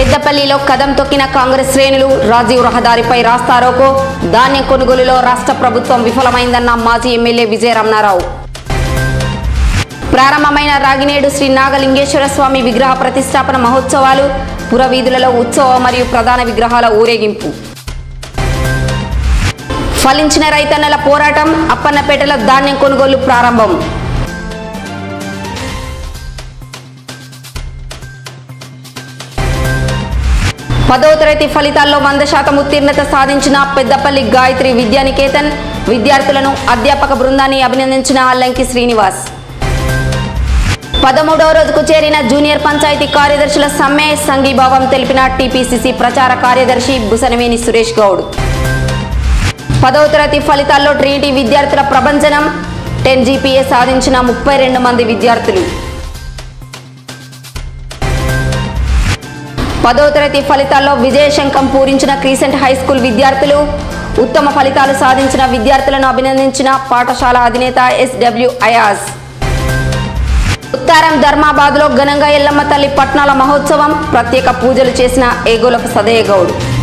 పెద్దపల్లిలో కదం తొక్కిన కాంగ్రెస్ శ్రేణులు రాజీవ్ రహదారిపై రాస్తారోకో ధాన్యం కొనుగోలులో రాష్ట్ర ప్రభుత్వం విఫలమైందన్న మాజీ ఎమ్మెల్యే విజయరమణారావు ప్రారంభమైన రాగినేడు శ్రీ నాగలింగేశ్వర స్వామి విగ్రహ ప్రతిష్టాపన మహోత్సవాలు పురవీధులలో ఉత్సవ మరియు ప్రధాన విగ్రహాల ఊరేగింపు ఫలించిన రైతన్నల పోరాటం అప్పన్నపేటలో ధాన్యం కొనుగోలు ప్రారంభం పదవ తరగతి ఫలితాల్లో వంద శాతం ఉత్తీర్ణత సాధించిన పెద్దపల్లి గాయత్రి విద్యానికేతన్ విద్యార్థులను అధ్యాపక బృందాన్ని అభినందించిన అల్లంకి శ్రీనివాస్ పదమూడవ రోజుకు చేరిన జూనియర్ పంచాయతీ కార్యదర్శుల సమ్మె సంఘీభావం తెలిపిన టీపీసీసీ ప్రచార కార్యదర్శి బుసనవేని సురేష్ గౌడ్ పదవ తరగతి ఫలితాల్లో ట్రినిటీ విద్యార్థుల ప్రభంజనం టెన్ జీపీఏ సాధించిన ముప్పై రెండు మంది విద్యార్థులు పదో తరగతి ఫలితాల్లో విజయశంకం పూరించిన క్రీసెంట్ హై స్కూల్ విద్యార్థులు ఉత్తమ ఫలితాలు సాధించిన విద్యార్థులను అభినందించిన పాఠశాల అధినేత ఎస్డబ్ల్యూ అయాజ్ ఉత్తారం ధర్మాబాద్లో ఘనంగా ఎల్లమ్మ తల్లి పట్నాల మహోత్సవం ప్రత్యేక పూజలు చేసిన ఏగోలపు సదయ్య గౌడ్